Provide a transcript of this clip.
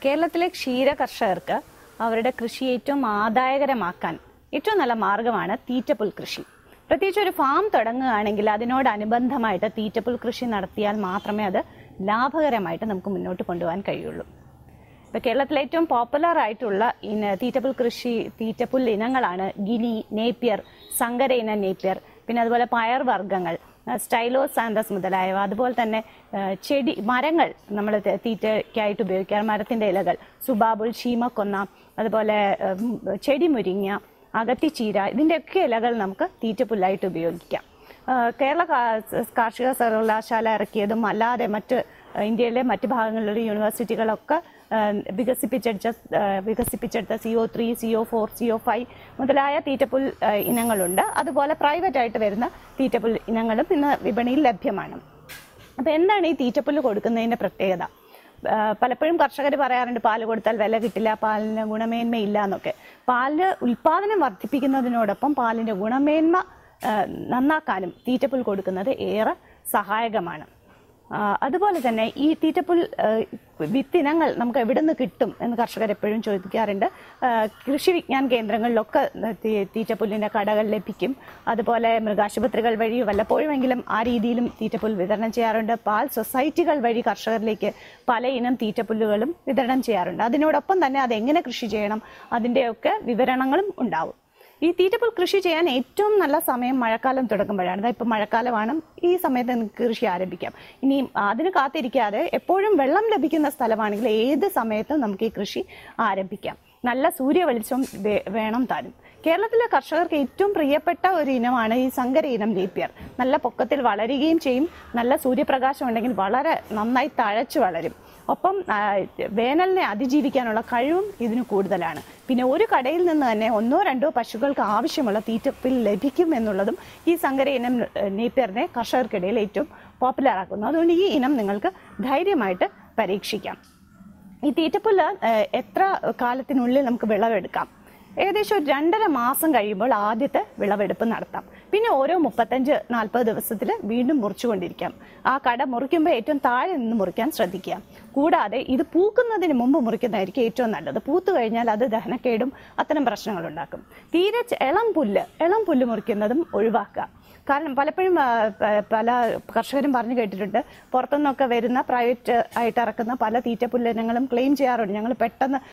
കേരളത്തിലെ ക്ഷീര കർഷകർക്ക് അവരുടെ കൃഷി ഏറ്റവും ആദായകരമാക്കാൻ ഏറ്റവും നല്ല മാർഗമാണ് തീറ്റപ്പുൽ കൃഷി പ്രത്യേകിച്ച് ഒരു ഫാം തുടങ്ങുകയാണെങ്കിൽ അതിനോടനുബന്ധമായിട്ട് തീറ്റപ്പുൽ കൃഷി നടത്തിയാൽ മാത്രമേ അത് ലാഭകരമായിട്ട് നമുക്ക് മുന്നോട്ട് കൊണ്ടുപോകാൻ കഴിയുള്ളൂ ഇപ്പോൾ കേരളത്തിലെ ഏറ്റവും പോപ്പുലർ ആയിട്ടുള്ള ഇന തീറ്റപ്പുൽ കൃഷി തീറ്റപ്പുൽ ഇനങ്ങളാണ് ഗിനി നേപ്പിയർ സങ്കര ഇന നേപ്പിയർ പിന്നെ അതുപോലെ പയർ വർഗ്ഗങ്ങൾ സ്റ്റൈലോസാന്തസ് മുതലായവ അതുപോലെ തന്നെ ആ, ചെടി മരങ്ങൾ നമ്മൾ തീറ്റയ്ക്കായിട്ട് ഉപയോഗിക്കാറ് മരത്തിൻ്റെ ഇലകൾ സുബാബുൾ ശീമക്കൊന്ന അതുപോലെ ഉം, ചെടി മുരിങ്ങ അകത്തിച്ചീര ഇതിൻ്റെയൊക്കെ ഇലകൾ നമുക്ക് തീറ്റപ്പുല്ലായിട്ട് ഉപയോഗിക്കാം ആ, കേരള കാ- കാർഷിക സർവകലാശാല ഇറക്കിയതും അല്ലാതെ മറ്റ് ആ, ഇന്ത്യയിലെ മറ്റ് ഭാഗങ്ങളിലുള്ള യൂണിവേഴ്സിറ്റികളൊക്കെ ആ, വികസിപ്പിച്ചെടുത്ത ആ, വികസിപ്പിച്ചെടുത്ത C O three C O four C O five മുതലായ തീറ്റപ്പുൽ ആ, ഇനങ്ങളുണ്ട് അതുപോലെ പ്രൈവറ്റ് ആയിട്ട് വരുന്ന തീറ്റപ്പുൽ ഇനങ്ങളും ഇന്ന് വിപണിയിൽ ലഭ്യമാണ് അപ്പോൾ എന്താണ് ഈ തീറ്റപ്പുല്ല് കൊടുക്കുന്നതിൻ്റെ പ്രത്യേകത ആ, പലപ്പോഴും കർഷകർ പറയാറുണ്ട് പാല് കൊടുത്താൽ വില കിട്ടില്ല പാലിന് ഗുണമേന്മയില്ല എന്നൊക്കെ പാല് ഉൽപാദനം വർദ്ധിപ്പിക്കുന്നതിനോടൊപ്പം പാലിൻ്റെ ഗുണമേന്മ ആ, നന്നാക്കാനും തീറ്റപ്പുൽ കൊടുക്കുന്നത് ഏറെ സഹായകമാണ് ആ, അതുപോലെ തന്നെ ഈ തീറ്റപ്പുൽ ആ, വിത്തിനങ്ങൾ നമുക്ക് എവിടെ നിന്ന് കിട്ടും എന്ന് കർഷകർ എപ്പോഴും ചോദിക്കാറുണ്ട് ആ, കൃഷി വിജ്ഞാന കേന്ദ്രങ്ങളിലൊക്കെ തീ- തീറ്റപ്പുല്ലിൻ്റെ കടകൾ ലഭിക്കും അതുപോലെ മൃഗാശുപത്രികൾ വഴി വല്ലപ്പോഴുമെങ്കിലും ആ രീതിയിലും തീറ്റപ്പുൽ വിതരണം ചെയ്യാറുണ്ട് പാൽ സൊസൈറ്റികൾ വഴി കർഷകരിലേക്ക് പല ഇനം തീറ്റപ്പുല്ലുകളും വിതരണം ചെയ്യാറുണ്ട് അതിനോടൊപ്പം തന്നെ അതെങ്ങനെ കൃഷി ചെയ്യണം അതിൻ്റെയൊക്കെ വിവരണങ്ങളും ഉണ്ടാവും ഈ തീറ്റപ്പുൽ കൃഷി ചെയ്യാൻ ഏറ്റവും നല്ല സമയം മഴക്കാലം തുടങ്ങുമ്പോഴാണ് അതായത് ഇപ്പോൾ മഴക്കാലമാണ് ഈ സമയത്ത് നിങ്ങൾക്ക് കൃഷി ആരംഭിക്കാം ഇനി അതിന് കാത്തിരിക്കാതെ എപ്പോഴും വെള്ളം ലഭിക്കുന്ന സ്ഥലമാണെങ്കിൽ ഏത് സമയത്തും നമുക്ക് ഈ കൃഷി ആരംഭിക്കാം നല്ല സൂര്യ വെളിച്ചം വേ- വേണം താനും കേരളത്തിലെ കർഷകർക്ക് ഏറ്റവും പ്രിയപ്പെട്ട ഒരു ഇനമാണ് ഈ സങ്കര ഇനം നേപ്പിയർ നല്ല പൊക്കത്തിൽ വളരുകയും ചെയ്യും നല്ല സൂര്യപ്രകാശം ഉണ്ടെങ്കിൽ വളരെ നന്നായി തഴച്ചു വളരും ഒപ്പം ആ, വേനലിനെ അതിജീവിക്കാനുള്ള കഴിവും ഇതിന് കൂടുതലാണ് പിന്നെ ഒരു കടയിൽ നിന്ന് തന്നെ ഒന്നോ രണ്ടോ പശുക്കൾക്ക് ആവശ്യമുള്ള തീറ്റപ്പിൽ ലഭിക്കും എന്നുള്ളതും ഈ സങ്കര ഇനം ഏഹ്, നേപ്പിയറിനെ കർഷകർക്കിടയിൽ ഏറ്റവും പോപ്പുലർ ആക്കുന്നു അതുകൊണ്ട് ഈ ഇനം നിങ്ങൾക്ക് ധൈര്യമായിട്ട് പരീക്ഷിക്കാം ഈ തീറ്റപ്പുല്ല് ഏഹ്, എത്ര കാലത്തിനുള്ളിൽ നമുക്ക് വിളവെടുക്കാം ഏകദേശം ഒരു രണ്ടര മാസം കഴിയുമ്പോൾ ആദ്യത്തെ വിളവെടുപ്പ് നടത്താം പിന്നെ ഓരോ മുപ്പത്തഞ്ച് നാൽപ്പത് ദിവസത്തിൽ വീണ്ടും മുറിച്ചുകൊണ്ടിരിക്കാം ആ കട മുറിക്കുമ്പോൾ ഏറ്റവും താഴെ നിന്ന് മുറിക്കാൻ ശ്രദ്ധിക്കുക കൂടാതെ ഇത് പൂക്കുന്നതിന് മുമ്പ് മുറിക്കുന്നതായിരിക്കും ഏറ്റവും നല്ലത് പൂത്തു കഴിഞ്ഞാൽ അത് ദഹനക്കേടും അത്തരം പ്രശ്നങ്ങൾ ഉണ്ടാക്കും തീരെ ചെ- ഇളം പുല്ല് ഇളം പുല്ല് മുറിക്കുന്നതും ഒഴിവാക്കുക കാരണം പലപ്പോഴും ആ, പ- പല കർഷകരും പറഞ്ഞു കേട്ടിട്ടുണ്ട് പുറത്തുനിന്നൊക്കെ വരുന്ന പ്രൈവറ്റ് ആയിട്ട് ഇറക്കുന്ന പല തീറ്റപ്പുല്ലിനങ്ങളും ക്ലെയിം ചെയ്യാറുണ്ട് ഞങ്ങൾ പെട്ടെന്ന്